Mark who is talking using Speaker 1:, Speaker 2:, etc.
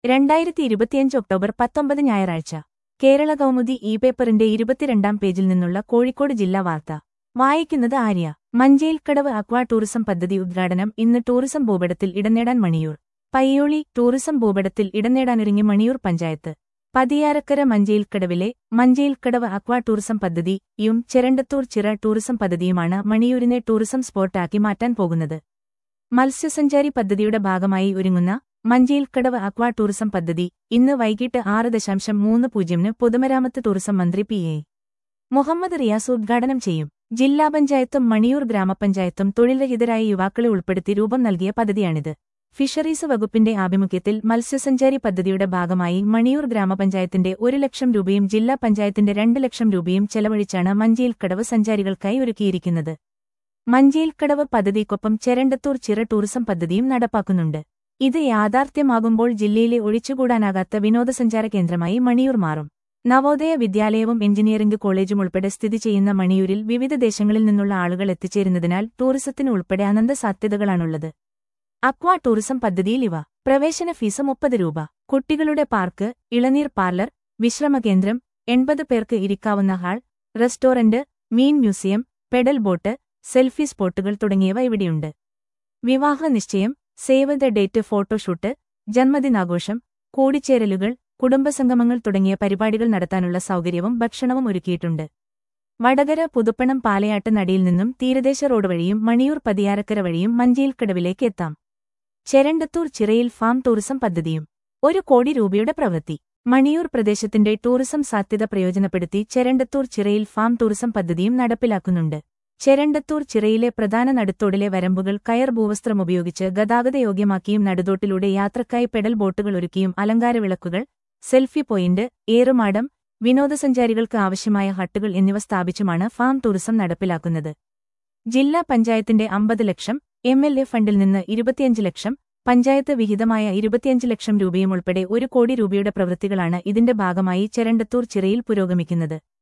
Speaker 1: രണ്ടായിരത്തി ഇരുപത്തിയഞ്ച് ഒക്ടോബർ പത്തൊമ്പത് ഞായറാഴ്ച കേരള കൗമുദി ഇ പേപ്പറിന്റെ ഇരുപത്തിരണ്ടാം പേജിൽ നിന്നുള്ള കോഴിക്കോട് ജില്ലാ വാർത്ത വായിക്കുന്നത് ആര്യ മഞ്ചേൽക്കടവ് അക്വാ ടൂറിസം പദ്ധതി ഉദ്ഘാടനം ഇന്ന് ടൂറിസം ഭൂപടത്തിൽ ഇടനേടാൻ മണിയൂർ പയ്യോളി ടൂറിസം ഭൂപടത്തിൽ ഇടനേടാനൊരുങ്ങി മണിയൂർ പഞ്ചായത്ത് പതിയാരക്കര മഞ്ചേൽക്കടവിലെ മഞ്ചേൽക്കടവ് അക്വാ ടൂറിസം പദ്ധതിയും ചെരണ്ടത്തൂർ ചിറ ടൂറിസം പദ്ധതിയുമാണ് മണിയൂരിനെ ടൂറിസം സ്പോട്ടാക്കി മാറ്റാൻ പോകുന്നത് മത്സ്യസഞ്ചാരി പദ്ധതിയുടെ ഭാഗമായി ഒരുങ്ങുന്ന മഞ്ചേൽക്കടവ് അക്വാ ടൂറിസം പദ്ധതി ഇന്ന് വൈകിട്ട് ആറ് ദശാംശം മൂന്ന് പൂജ്യമിന് പൊതുമരാമത്ത് ടൂറിസം മന്ത്രി പി എ മുഹമ്മദ് റിയാസ് ഉദ്ഘാടനം ചെയ്യും ജില്ലാ പഞ്ചായത്തും മണിയൂർ ഗ്രാമപഞ്ചായത്തും തൊഴിൽരഹിതരായ യുവാക്കളെ ഉൾപ്പെടുത്തി രൂപം നൽകിയ പദ്ധതിയാണിത് ഫിഷറീസ് വകുപ്പിന്റെ ആഭിമുഖ്യത്തിൽ മത്സ്യസഞ്ചാരി പദ്ധതിയുടെ ഭാഗമായി മണിയൂർ ഗ്രാമപഞ്ചായത്തിന്റെ ഒരു ലക്ഷം രൂപയും ജില്ലാ പഞ്ചായത്തിന്റെ രണ്ട് ലക്ഷം രൂപയും ചെലവഴിച്ചാണ് മഞ്ചേൽക്കടവ് സഞ്ചാരികൾക്കായി ഒരുക്കിയിരിക്കുന്നത് മഞ്ചേൽക്കടവ് പദ്ധതിക്കൊപ്പം ചെരണ്ടത്തൂർ ചിറ ടൂറിസം പദ്ധതിയും നടപ്പാക്കുന്നുണ്ട് ഇത് യാഥാർത്ഥ്യമാകുമ്പോൾ ജില്ലയിലെ ഒഴിച്ചുകൂടാനാകാത്ത വിനോദസഞ്ചാര കേന്ദ്രമായി മണിയൂർ മാറും നവോദയ വിദ്യാലയവും എഞ്ചിനീയറിംഗ് കോളേജും ഉൾപ്പെടെ സ്ഥിതി ചെയ്യുന്ന മണിയൂരിൽ വിവിധ ദേശങ്ങളിൽ നിന്നുള്ള ആളുകൾ എത്തിച്ചേരുന്നതിനാൽ ടൂറിസത്തിന് ഉൾപ്പെടെ അനന്ത സാധ്യതകളാണുള്ളത് അക്വാ ടൂറിസം പദ്ധതിയിൽ ഇവ പ്രവേശന ഫീസ് മുപ്പത് രൂപ കുട്ടികളുടെ പാർക്ക് ഇളനീർ പാർലർ വിശ്രമകേന്ദ്രം എൺപത് പേർക്ക് ഇരിക്കാവുന്ന ഹാൾ റെസ്റ്റോറന്റ് മീൻ മ്യൂസിയം പെഡൽ ബോട്ട് സെൽഫി സ്പോട്ടുകൾ തുടങ്ങിയവ ഇവിടെയുണ്ട് വിവാഹ നിശ്ചയം സേവ് ദ ഡേറ്റ് ഫോട്ടോഷൂട്ട് ജന്മദിനാഘോഷം കൂടിച്ചേരലുകൾ കുടുംബസംഗമങ്ങൾ തുടങ്ങിയ പരിപാടികൾ നടത്താനുള്ള സൗകര്യവും ഭക്ഷണവും ഒരുക്കിയിട്ടുണ്ട് വടകര പുതുപ്പണം പാലയാട്ട് നടിയിൽ നിന്നും തീരദേശ റോഡ് വഴിയും മണിയൂർ പതിയാരക്കര വഴിയും മഞ്ചേൽക്കടവിലേക്ക് എത്താം ചെരണ്ടത്തൂർ ചിറയിൽ ഫാം ടൂറിസം പദ്ധതിയും ഒരു കോടി രൂപയുടെ പ്രവൃത്തി മണിയൂർ പ്രദേശത്തിന്റെ ടൂറിസം സാധ്യത പ്രയോജനപ്പെടുത്തി ചെരണ്ടത്തൂർ ചിറയിൽ ഫാം ടൂറിസം പദ്ധതിയും നടപ്പിലാക്കുന്നുണ്ട് ചെരണ്ടത്തൂർ ചിറയിലെ പ്രധാന നടുത്തോടിലെ വരമ്പുകൾ കയർ ഭൂവസ്ത്രം ഉപയോഗിച്ച് ഗതാഗതയോഗ്യമാക്കിയും നടുതോട്ടിലൂടെ യാത്രക്കായി പെഡൽ ബോട്ടുകൾ ഒരുക്കിയും അലങ്കാര വിളക്കുകൾ സെൽഫി പോയിന്റ് ഏറുമാടം വിനോദസഞ്ചാരികൾക്ക് ആവശ്യമായ ഹട്ടുകൾ എന്നിവ സ്ഥാപിച്ചുമാണ് ഫാം ടൂറിസം നടപ്പിലാക്കുന്നത് ജില്ലാ പഞ്ചായത്തിന്റെ അമ്പത് ലക്ഷം എം എൽ എ ഫണ്ടിൽ നിന്ന് ഇരുപത്തിയഞ്ച് ലക്ഷം പഞ്ചായത്ത് വിഹിതമായ ഇരുപത്തിയഞ്ച് ലക്ഷം രൂപയും ഉൾപ്പെടെ ഒരു കോടി രൂപയുടെ പ്രവൃത്തികളാണ് ഇതിന്റെ ഭാഗമായി ചെരണ്ടത്തൂർ ചിറയിൽ പുരോഗമിക്കുന്നത്